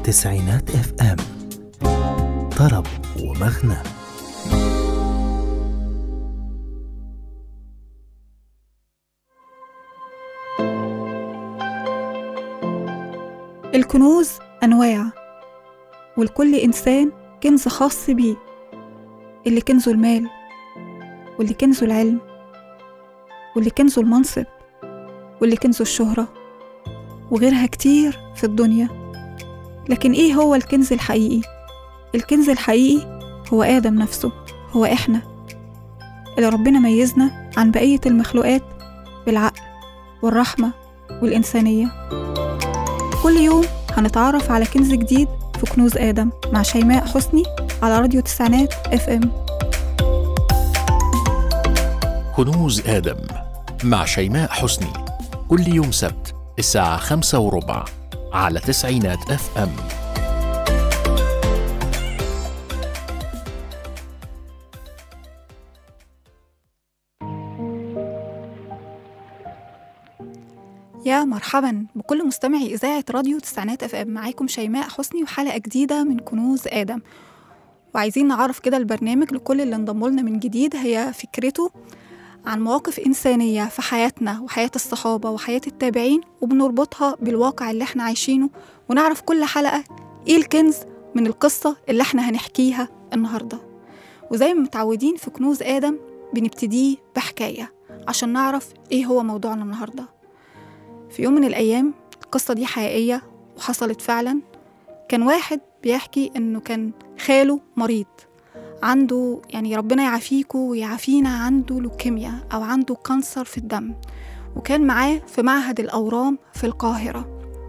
تسعينات اف ام طرب ومغنى الكنوز أنواع ولكل إنسان كنز خاص بيه اللي كنزه المال واللي كنزه العلم واللي كنزه المنصب واللي كنزه الشهرة وغيرها كتير في الدنيا لكن إيه هو الكنز الحقيقي؟ الكنز الحقيقي هو آدم نفسه هو إحنا اللي ربنا ميزنا عن بقية المخلوقات بالعقل والرحمة والإنسانية كل يوم هنتعرف على كنز جديد في كنوز آدم مع شيماء حسني على راديو تسعينات اف ام كنوز آدم مع شيماء حسني كل يوم سبت الساعة خمسة وربع على تسعينات اف ام يا مرحبا بكل مستمعي إذاعة راديو تسعينات اف ام معاكم شيماء حسني وحلقة جديدة من كنوز آدم وعايزين نعرف كده البرنامج لكل اللي انضموا لنا من جديد هي فكرته عن مواقف إنسانية في حياتنا وحياة الصحابة وحياة التابعين وبنربطها بالواقع اللي احنا عايشينه ونعرف كل حلقة ايه الكنز من القصة اللي احنا هنحكيها النهاردة وزي ما متعودين في كنوز آدم بنبتديه بحكاية عشان نعرف ايه هو موضوعنا النهارده في يوم من الأيام القصة دي حقيقية وحصلت فعلا كان واحد بيحكي إنه كان خاله مريض عنده يعني ربنا يعافيكوا ويعافينا عنده لوكيميا أو عنده كانسر في الدم وكان معاه في معهد الأورام في القاهرة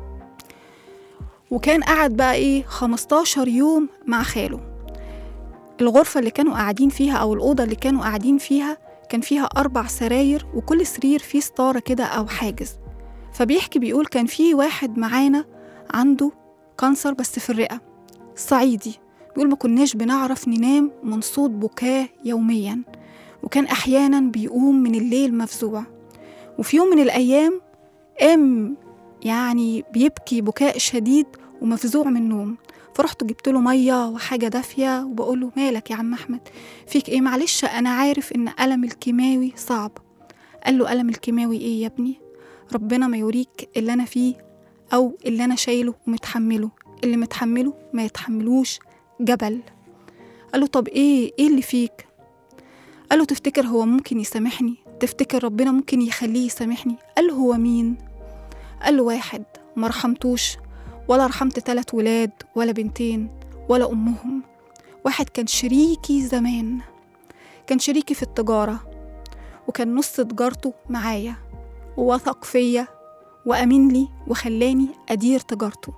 وكان قاعد بقى إيه 15 يوم مع خاله الغرفة اللي كانوا قاعدين فيها أو الأوضة اللي كانوا قاعدين فيها كان فيها أربع سراير وكل سرير فيه ستارة كده أو حاجز فبيحكي بيقول كان في واحد معانا عنده كانسر بس في الرئة صعيدي بيقول ما كناش بنعرف ننام من صوت بكاه يوميا وكان أحيانا بيقوم من الليل مفزوع وفي يوم من الأيام قام يعني بيبكي بكاء شديد ومفزوع من النوم فرحت جبت له ميه وحاجه دافيه وبقول له مالك يا عم احمد فيك ايه معلش انا عارف ان الم الكيماوي صعب قال له الم الكيماوي ايه يا ابني ربنا ما يوريك اللي أنا فيه أو اللي أنا شايله ومتحمله اللي متحمله ما يتحملوش جبل قال له طب إيه إيه اللي فيك قال له تفتكر هو ممكن يسامحني تفتكر ربنا ممكن يخليه يسامحني قال له هو مين قال له واحد ما رحمتوش ولا رحمت تلات ولاد ولا بنتين ولا أمهم واحد كان شريكي زمان كان شريكي في التجارة وكان نص تجارته معايا ووثق فيا وأمين لي وخلاني أدير تجارته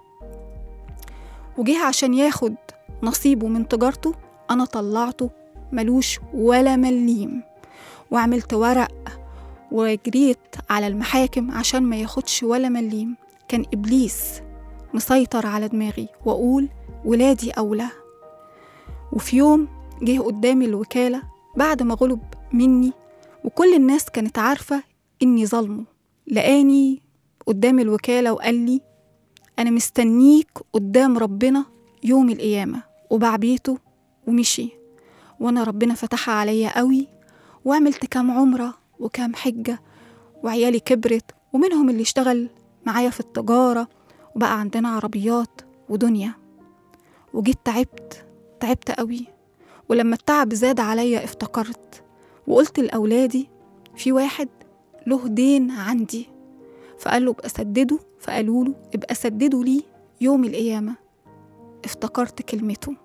وجه عشان ياخد نصيبه من تجارته أنا طلعته ملوش ولا مليم وعملت ورق وجريت على المحاكم عشان ما ياخدش ولا مليم كان إبليس مسيطر على دماغي وأقول ولادي أولى وفي يوم جه قدامي الوكالة بعد ما غلب مني وكل الناس كانت عارفة إني ظلمه لقاني قدام الوكالة وقال لي أنا مستنيك قدام ربنا يوم القيامة وبعبيته ومشي وأنا ربنا فتحها عليا قوي وعملت كام عمرة وكام حجة وعيالي كبرت ومنهم اللي اشتغل معايا في التجارة وبقى عندنا عربيات ودنيا وجيت تعبت تعبت قوي ولما التعب زاد عليا افتكرت وقلت لأولادي في واحد له دين عندي فقال له ابقى سدده فقالوا له ابقى سدده لي يوم القيامة افتكرت كلمته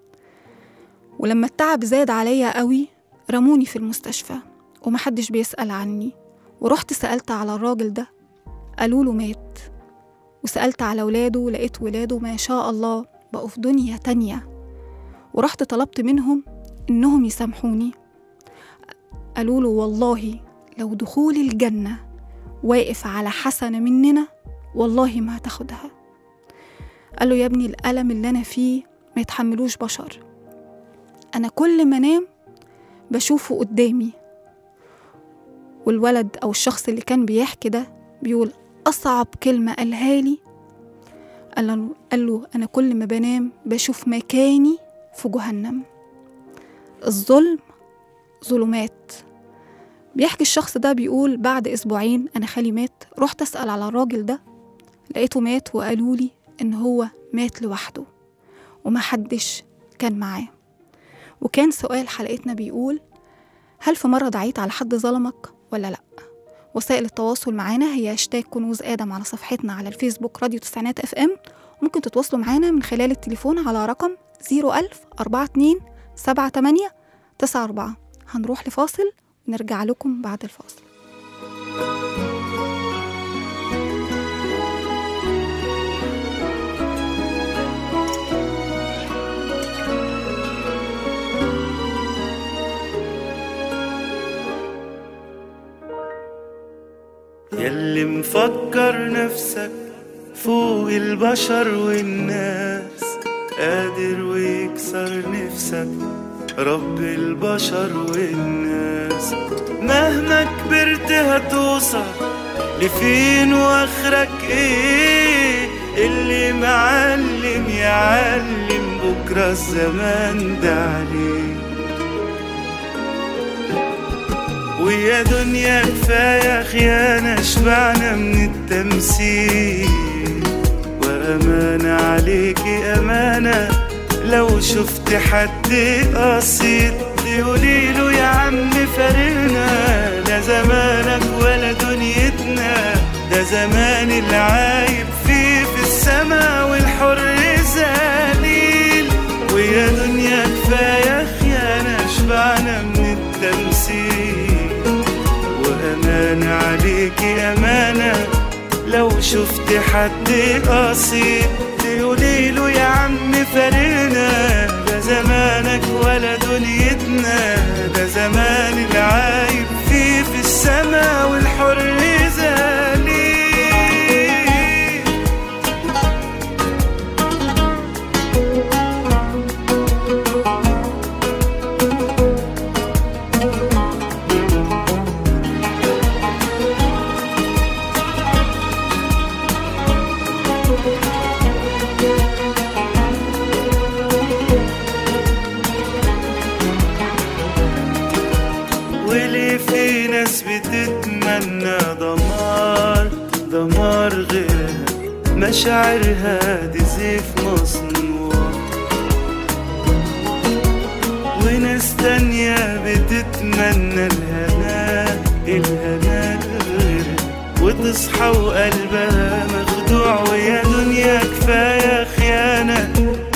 ولما التعب زاد عليا قوي رموني في المستشفى ومحدش بيسأل عني ورحت سألت على الراجل ده قالوا له مات وسألت على ولاده لقيت ولاده ما شاء الله بقوا في دنيا تانية ورحت طلبت منهم إنهم يسامحوني قالوا له والله لو دخول الجنة واقف على حسنة مننا والله ما هتاخدها قال له يا ابني الألم اللي أنا فيه ما يتحملوش بشر أنا كل ما أنام بشوفه قدامي والولد أو الشخص اللي كان بيحكي ده بيقول أصعب كلمة قالها لي قال له, قال له أنا كل ما بنام بشوف مكاني في جهنم الظلم ظلمات بيحكي الشخص ده بيقول بعد أسبوعين أنا خالي مات رحت أسأل على الراجل ده لقيته مات وقالوا لي إن هو مات لوحده ومحدش كان معاه وكان سؤال حلقتنا بيقول هل في مرة دعيت على حد ظلمك ولا لأ؟ وسائل التواصل معانا هي هاشتاج كنوز آدم على صفحتنا على الفيسبوك راديو تسعينات اف ام ممكن تتواصلوا معانا من خلال التليفون على رقم 01000 42 78 94 هنروح لفاصل ونرجع لكم بعد الفاصل ياللي مفكر نفسك فوق البشر والناس قادر ويكسر نفسك رب البشر والناس مهما كبرت هتوصل لفين واخرك ايه اللي معلم يعلم بكرة الزمان ده عليه ويا دنيا كفاية خيانة شبعنا من التمثيل وأمانة عليكي أمانة لو شفت حد قصيد تقوليله يا عم فارقنا لا زمانك ولا دنيتنا ده زمان العايب فيه في السما والحر ذليل ويا دنيا كفاية خيانة شبعنا من التمثيل وأمانة عليكي أمانة لو شفت حد قصيد تقوليله يا عم فارقنا ده زمانك ولا دنيتنا ده زمان العايب فيه في السما والحر ذليل وليه في ناس بتتمنى دمار دمار غيرها مشاعرها دي زيف مصنوع وناس تانية بتتمنى الهنا الهنا غيرها وتصحى وقلبها مخدوع ويا دنيا كفاية خيانة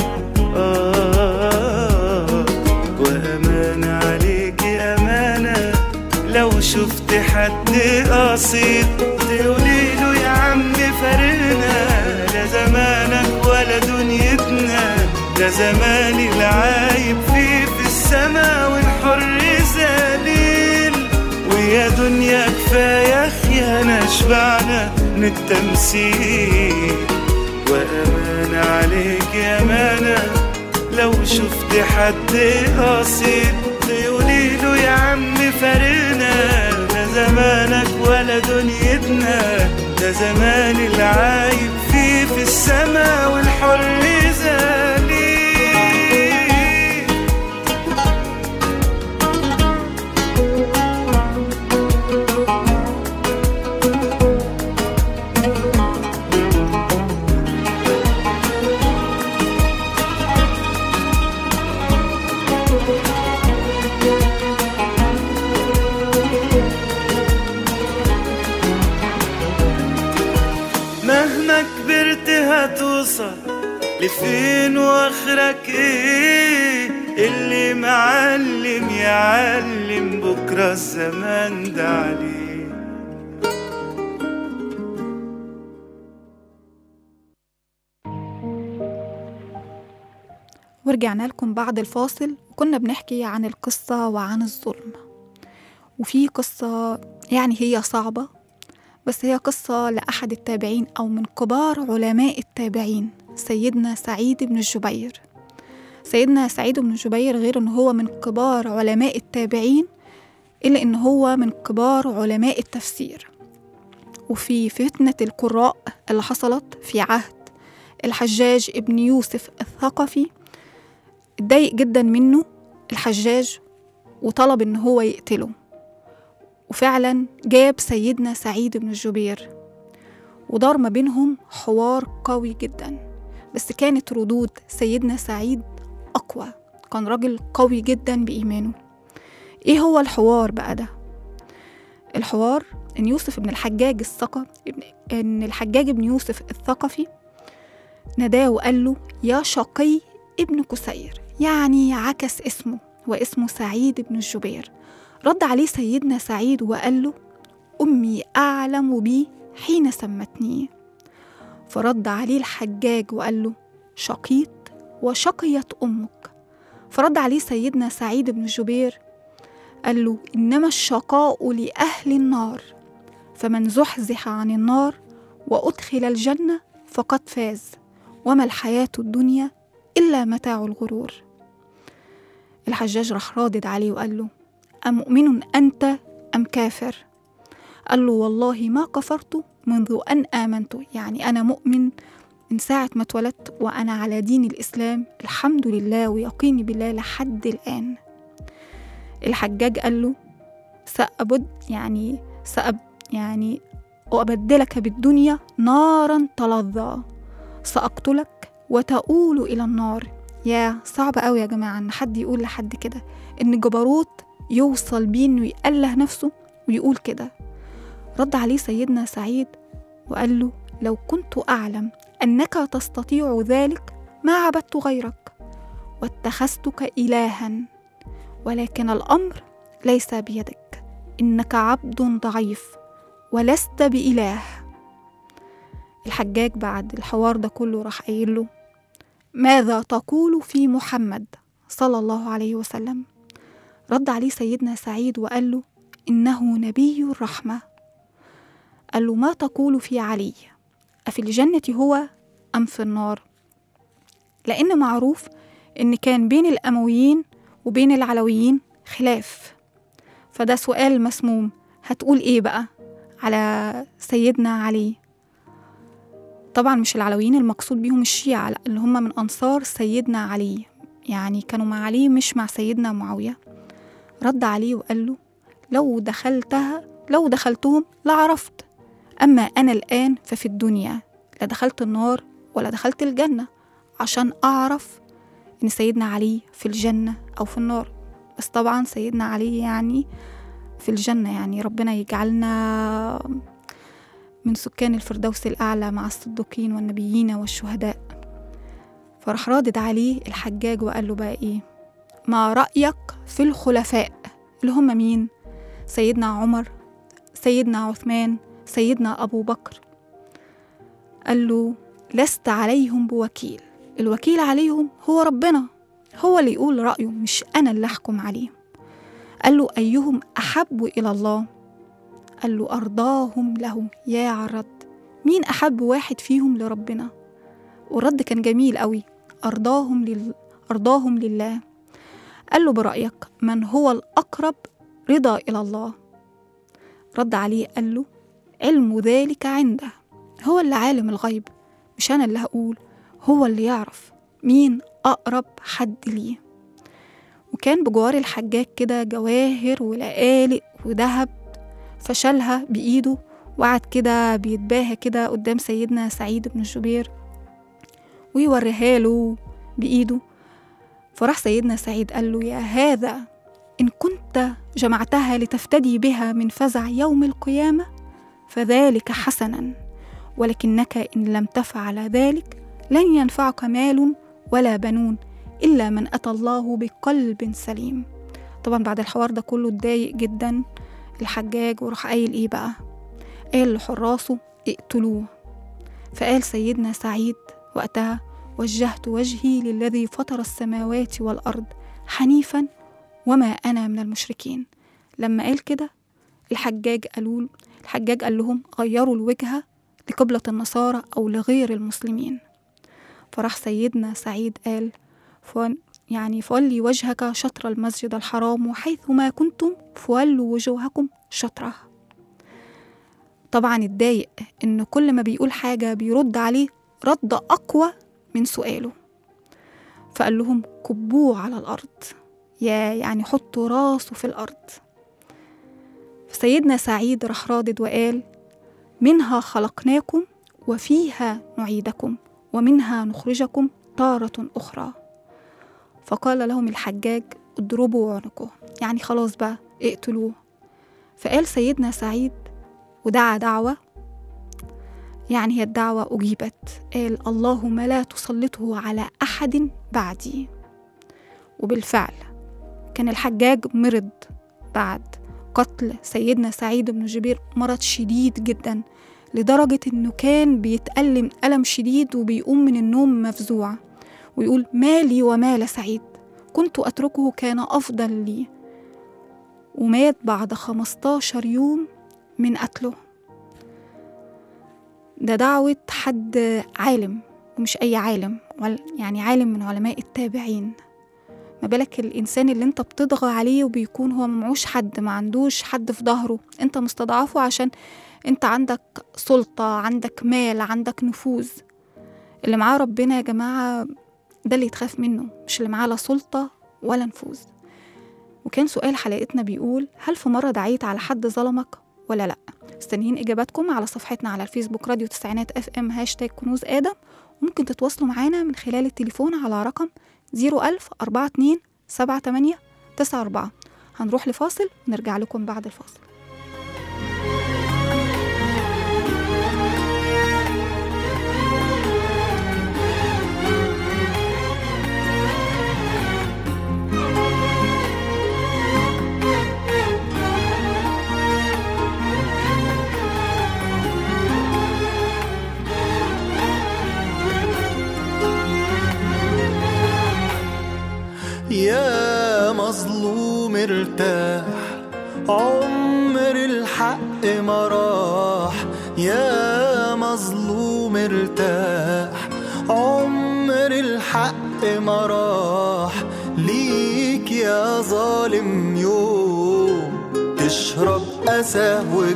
آه وأمانة عليكي أمانة لو شفت حد قصيد تقوليله يا عم فارقنا لا زمانك ولا دنيتنا ده زمان العايب فيه في السما والحر ذليل ويا دنيا كفاية خيانة شبعنا من التمثيل وأمانة عليك أمانة لو شفت حد قصيد تقوليله يا عم فارقنا لا زمانك ولا دنيتنا ده زمان العايب فيه في السما والحر ذليل مهما كبرت هتوصل لفين واخرك ايه اللي معلم يعلم بكرة الزمان ده عليه ورجعنا لكم بعد الفاصل وكنا بنحكي عن القصة وعن الظلم وفي قصة يعني هي صعبة بس هي قصة لأحد التابعين أو من كبار علماء التابعين سيدنا سعيد بن الجبير سيدنا سعيد بن الجبير غير أنه هو من كبار علماء التابعين إلا أنه هو من كبار علماء التفسير وفي فتنة القراء اللي حصلت في عهد الحجاج ابن يوسف الثقفي اتضايق جدا منه الحجاج وطلب إن هو يقتله وفعلا جاب سيدنا سعيد بن الجبير ودار ما بينهم حوار قوي جدا بس كانت ردود سيدنا سعيد أقوى كان راجل قوي جدا بإيمانه إيه هو الحوار بقى ده؟ الحوار إن يوسف بن الحجاج الثقفي إن الحجاج بن يوسف الثقفي ناداه وقال له يا شقي ابن كسير يعني عكس اسمه واسمه سعيد بن الجبير رد عليه سيدنا سعيد وقال له أمي أعلم بي حين سمتني فرد عليه الحجاج وقال له شقيت وشقيت أمك فرد عليه سيدنا سعيد بن الجبير قال له إنما الشقاء لأهل النار فمن زحزح عن النار وأدخل الجنة فقد فاز وما الحياة الدنيا إلا متاع الغرور الحجاج راح رادد عليه وقال له أمؤمن أنت أم كافر؟ قال له والله ما كفرت منذ أن آمنت يعني أنا مؤمن من ساعة ما اتولدت وأنا على دين الإسلام الحمد لله ويقيني بالله لحد الآن الحجاج قال له سأبد يعني سأب يعني وأبدلك بالدنيا نارا تلظى سأقتلك وتؤول إلى النار يا صعب قوي يا جماعة إن حد يقول لحد كده إن الجبروت يوصل بيه إنه يأله نفسه ويقول كده رد عليه سيدنا سعيد وقال له لو كنت أعلم أنك تستطيع ذلك ما عبدت غيرك واتخذتك إلها ولكن الأمر ليس بيدك إنك عبد ضعيف ولست بإله الحجاج بعد الحوار ده كله راح قايل له ماذا تقول في محمد صلى الله عليه وسلم رد عليه سيدنا سعيد وقال له إنه نبي الرحمة قال له ما تقول في علي أفي الجنة هو أم في النار لأن معروف إن كان بين الأمويين وبين العلويين خلاف فده سؤال مسموم هتقول إيه بقى على سيدنا علي طبعا مش العلويين المقصود بيهم الشيعة لا اللي هم من أنصار سيدنا علي يعني كانوا مع علي مش مع سيدنا معاوية رد عليه وقال له لو دخلتها لو دخلتهم لعرفت أما أنا الآن ففي الدنيا لا دخلت النار ولا دخلت الجنة عشان أعرف إن سيدنا علي في الجنة أو في النار بس طبعا سيدنا علي يعني في الجنة يعني ربنا يجعلنا من سكان الفردوس الأعلى مع الصديقين والنبيين والشهداء فراح رادد عليه الحجاج وقال له بقى إيه ما رأيك في الخلفاء اللي هم مين سيدنا عمر سيدنا عثمان سيدنا أبو بكر قال له لست عليهم بوكيل الوكيل عليهم هو ربنا هو اللي يقول رأيه مش أنا اللي أحكم عليه قال له أيهم أحب إلى الله قال له أرضاهم له يا عرض مين أحب واحد فيهم لربنا والرد كان جميل قوي أرضاهم لل... أرضاهم لله قال له برأيك من هو الأقرب رضا إلى الله رد عليه قال له علم ذلك عنده هو اللي عالم الغيب مش أنا اللي هقول هو اللي يعرف مين أقرب حد ليه وكان بجوار الحجاج كده جواهر ولقالق وذهب فشالها بإيده وقعد كده بيتباهى كده قدام سيدنا سعيد بن الجبير ويوريها له بإيده فراح سيدنا سعيد قال له يا هذا إن كنت جمعتها لتفتدي بها من فزع يوم القيامة فذلك حسنا ولكنك إن لم تفعل ذلك لن ينفعك مال ولا بنون إلا من أتى الله بقلب سليم طبعا بعد الحوار ده كله اتضايق جدا الحجاج وراح قايل إيه بقى قال لحراسه اقتلوه فقال سيدنا سعيد وقتها وجهت وجهي للذي فطر السماوات والأرض حنيفا وما أنا من المشركين لما قال كده الحجاج قالوا الحجاج قال لهم غيروا الوجهة لقبلة النصارى أو لغير المسلمين فراح سيدنا سعيد قال فن يعني فولي وجهك شطر المسجد الحرام وحيث ما كنتم فولوا وجوهكم شطره طبعا اتضايق ان كل ما بيقول حاجة بيرد عليه رد أقوى من سؤاله فقال لهم كبوه على الأرض يا يعني حطوا راسه في الأرض فسيدنا سعيد راح رادد وقال منها خلقناكم وفيها نعيدكم ومنها نخرجكم تارة أخرى فقال لهم الحجاج اضربوا عنقه يعني خلاص بقى اقتلوه فقال سيدنا سعيد ودعا دعوة يعني هي الدعوة أجيبت قال اللهم لا تسلطه على أحد بعدي وبالفعل كان الحجاج مرض بعد قتل سيدنا سعيد بن جبير مرض شديد جدا لدرجة إنه كان بيتألم ألم شديد وبيقوم من النوم مفزوع ويقول مالي ومال سعيد كنت أتركه كان أفضل لي ومات بعد 15 يوم من قتله ده دعوة حد عالم ومش أي عالم يعني عالم من علماء التابعين ما بالك الإنسان اللي أنت بتضغى عليه وبيكون هو معوش حد ما عندوش حد في ظهره أنت مستضعفه عشان أنت عندك سلطة عندك مال عندك نفوذ اللي معاه ربنا يا جماعة ده اللي يتخاف منه مش اللي معاه لا سلطة ولا نفوذ وكان سؤال حلقتنا بيقول هل في مرة دعيت على حد ظلمك ولا لأ مستنيين إجاباتكم على صفحتنا على الفيسبوك راديو تسعينات اف ام هاشتاج كنوز آدم وممكن تتواصلوا معانا من خلال التليفون على رقم 01000 42 78 94 هنروح لفاصل ونرجع لكم بعد الفاصل يا مظلوم ارتاح عمر الحق ما راح يا مظلوم ارتاح عمر الحق ما راح ليك يا ظالم يوم تشرب أسى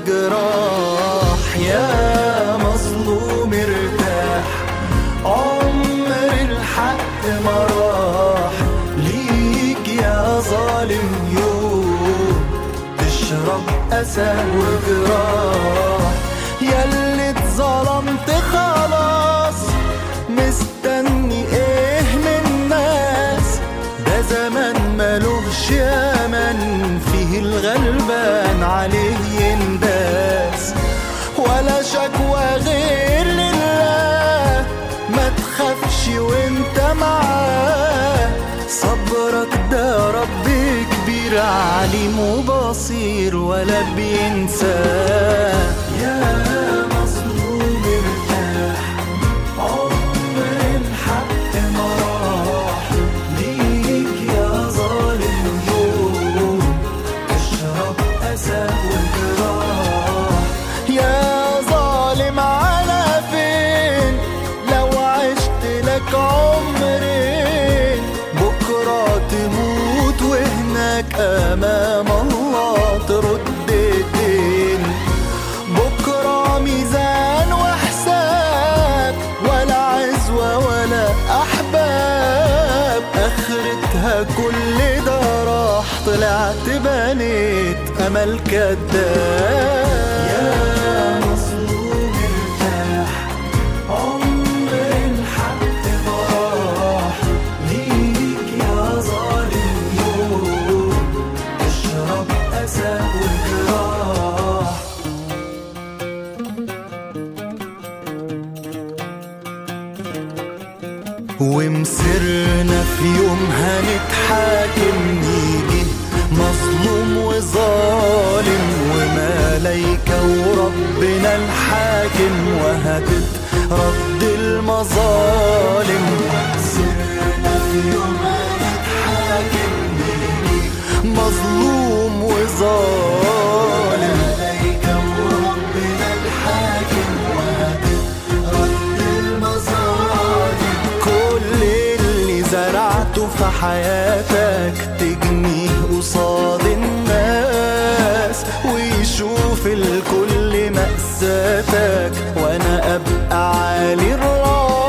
وجراح يا مظلوم ارتاح عمر الحق ما راح ليك يا ظالم يوم تشرب أسى وجراح ياللي اتظلمت خلاص مستني ايه من الناس ده زمان ملوش يمن فيه الغلبان عليه ينداس ولا شكوى غير لله ما تخافش وانت معاه صبرك ده رب كبير عليم وبصير ولا بينساه يا مظلوم ارتاح عمر الحق ما راح ليك يا ظالم يوم اشرب أسى وجراح يا ظالم على فين لو عشت لك عمرين بكرة تموت وهناك أمام الله ترد الدين بكرة ميزان وحساب ولا عزوة ولا أحباب آخرتها كل ده راح طلعت بنيت أمل كداب يا مظلوم ارتاح عمر الحق ما راح ليك يا ظالم يوم اشرب أسى وجراح ومسرنا في يوم هنتحاكم نيجي مظلوم وظالم وملايكة وربنا الحاكم وهتترد المظالم ومسرنا في يوم هنتحاكم نيجي مظلوم وظالم ملايكة وربنا الحاكم وهتترد المظالم كل اللي زرعته في حياتك تجنيه قصاد الناس ويشوف الكل مأساتك وانا ابقى عالي الراس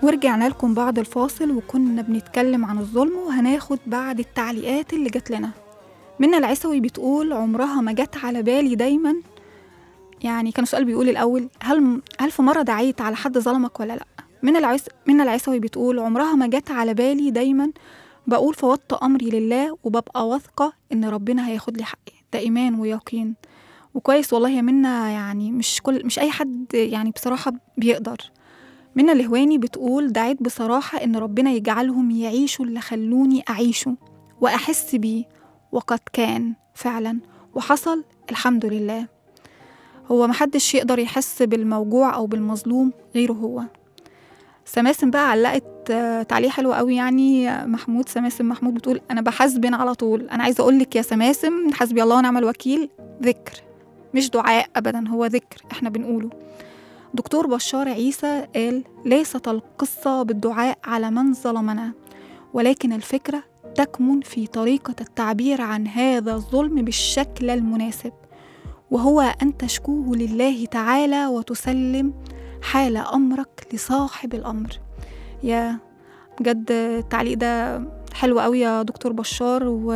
ورجعنا لكم بعد الفاصل وكنا بنتكلم عن الظلم وهناخد بعد التعليقات اللي جات لنا منى العسوي بتقول عمرها ما جت على بالي دايما يعني كان سؤال بيقول الأول هل هل في مرة دعيت على حد ظلمك ولا لأ؟ منى العس منى العسوي بتقول عمرها ما جت على بالي دايما بقول فوضت أمري لله وببقى واثقة إن ربنا هياخد لي حقي ده إيمان ويقين وكويس والله يا منى يعني مش كل مش أي حد يعني بصراحة بيقدر منى الهواني بتقول دعيت بصراحة إن ربنا يجعلهم يعيشوا اللي خلوني أعيشه وأحس بيه وقد كان فعلا وحصل الحمد لله هو محدش يقدر يحس بالموجوع أو بالمظلوم غيره هو سماسم بقى علقت آه، تعليق حلو قوي يعني آه، محمود سماسم محمود بتقول انا بحاسبن على طول انا عايزه اقول لك يا سماسم حسبي الله ونعم الوكيل ذكر مش دعاء ابدا هو ذكر احنا بنقوله دكتور بشار عيسى قال ليست القصه بالدعاء على من ظلمنا ولكن الفكره تكمن في طريقه التعبير عن هذا الظلم بالشكل المناسب وهو ان تشكوه لله تعالى وتسلم حال امرك لصاحب الامر يا بجد التعليق ده حلو قوي يا دكتور بشار و...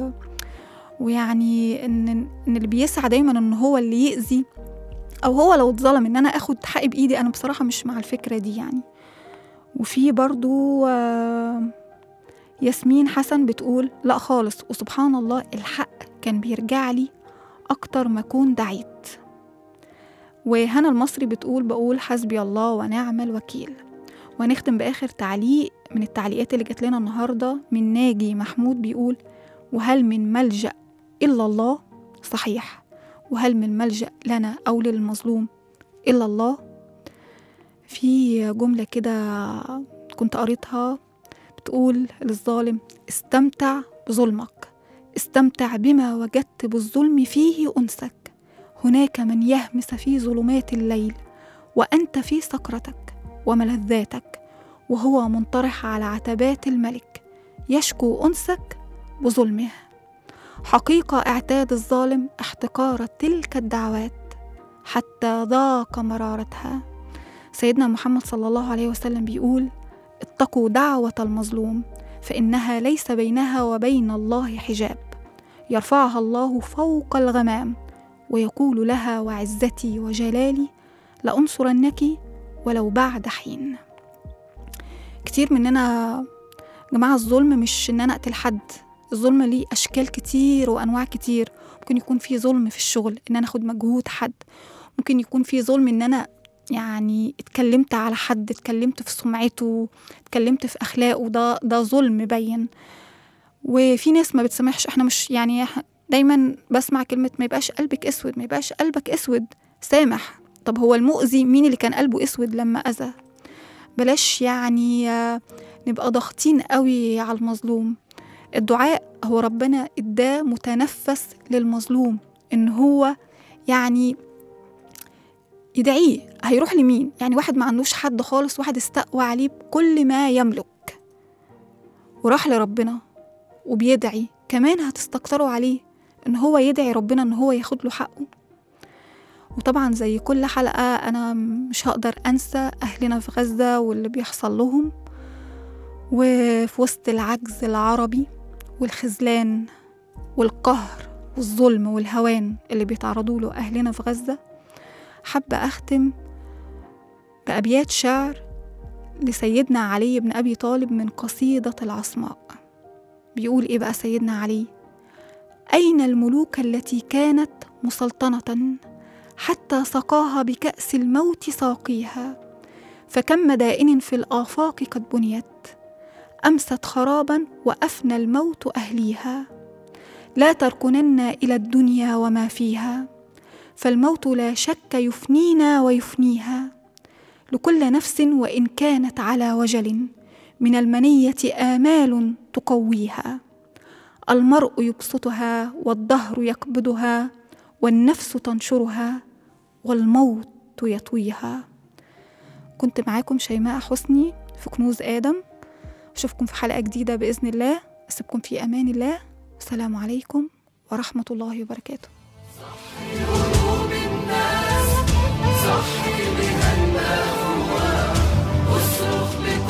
ويعني ان ان اللي بيسعى دايما ان هو اللي يأذي او هو لو اتظلم ان انا اخد حقي بايدي انا بصراحه مش مع الفكره دي يعني وفي برضو آه، ياسمين حسن بتقول لا خالص وسبحان الله الحق كان بيرجع لي اكتر ما اكون دعيت وهنا المصري بتقول بقول حسبي الله ونعم الوكيل وهنختم بآخر تعليق من التعليقات اللي جات لنا النهاردة من ناجي محمود بيقول وهل من ملجأ إلا الله صحيح وهل من ملجأ لنا أو للمظلوم إلا الله في جملة كده كنت قريتها بتقول للظالم استمتع بظلمك استمتع بما وجدت بالظلم فيه أنسك هناك من يهمس في ظلمات الليل وأنت في سكرتك وملذاتك وهو منطرح على عتبات الملك يشكو أنسك بظلمه حقيقة اعتاد الظالم احتقار تلك الدعوات حتى ذاق مرارتها سيدنا محمد صلى الله عليه وسلم بيقول اتقوا دعوة المظلوم فإنها ليس بينها وبين الله حجاب يرفعها الله فوق الغمام ويقول لها وعزتي وجلالي لأنصرنك ولو بعد حين كتير مننا جماعة الظلم مش إن أنا أقتل حد الظلم ليه أشكال كتير وأنواع كتير ممكن يكون في ظلم في الشغل إن أنا أخد مجهود حد ممكن يكون في ظلم إن أنا يعني اتكلمت على حد اتكلمت في سمعته اتكلمت في أخلاقه ده ده ظلم بين وفي ناس ما بتسامحش احنا مش يعني دايما بسمع كلمة ما يبقاش قلبك اسود ما يبقاش قلبك اسود سامح طب هو المؤذي مين اللي كان قلبه اسود لما اذى بلاش يعني آه، نبقى ضاغطين قوي على المظلوم الدعاء هو ربنا اداه متنفس للمظلوم ان هو يعني يدعيه هيروح لمين يعني واحد ما عندوش حد خالص واحد استقوى عليه بكل ما يملك وراح لربنا وبيدعي كمان هتستكتروا عليه ان هو يدعي ربنا ان هو ياخد له حقه وطبعا زي كل حلقة أنا مش هقدر أنسى أهلنا في غزة واللي بيحصل لهم وفي وسط العجز العربي والخذلان والقهر والظلم والهوان اللي بيتعرضوا له أهلنا في غزة حابة أختم بأبيات شعر لسيدنا علي بن أبي طالب من قصيدة العصماء بيقول إيه بقى سيدنا علي أين الملوك التي كانت مسلطنة حتى سقاها بكأس الموت ساقيها فكم مدائن في الآفاق قد بنيت أمست خرابا وأفنى الموت أهليها لا تركنن إلى الدنيا وما فيها فالموت لا شك يفنينا ويفنيها لكل نفس وإن كانت على وجل من المنية آمال تقويها المرء يبسطها والدهر يقبضها والنفس تنشرها والموت يطويها كنت معاكم شيماء حسني في كنوز آدم أشوفكم في حلقة جديدة بإذن الله أسيبكم في أمان الله السلام عليكم ورحمة الله وبركاته صح بها المهوى واصرخ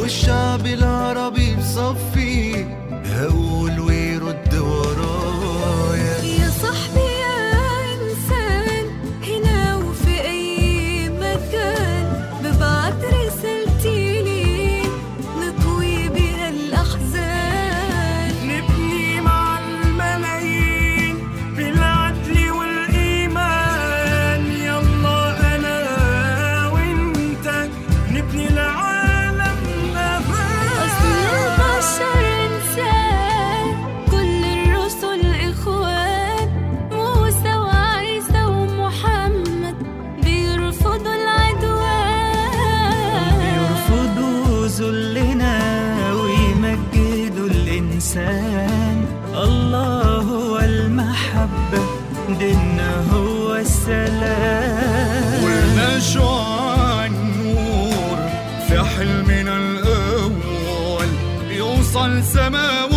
والشعب العربي بصفي هقول ويرد ورايا يا صاحبي يا إنسان هنا وفي أي مكان ببعت رسالتي ليك نطوي بها الأحزان نبني مع الملايين بالعدل والإيمان يلا أنا وإنت نبني العالم أصل أمان البشر إنسان كل الرسل إخوان موسى وعيسى ومحمد بيرفضوا العدوان يرفضوا ذلنا ويمجدوا الإنسان الله هو المحبة ديننا هو السلام والنشوى النور في حلمنا الأول يوصل سماوي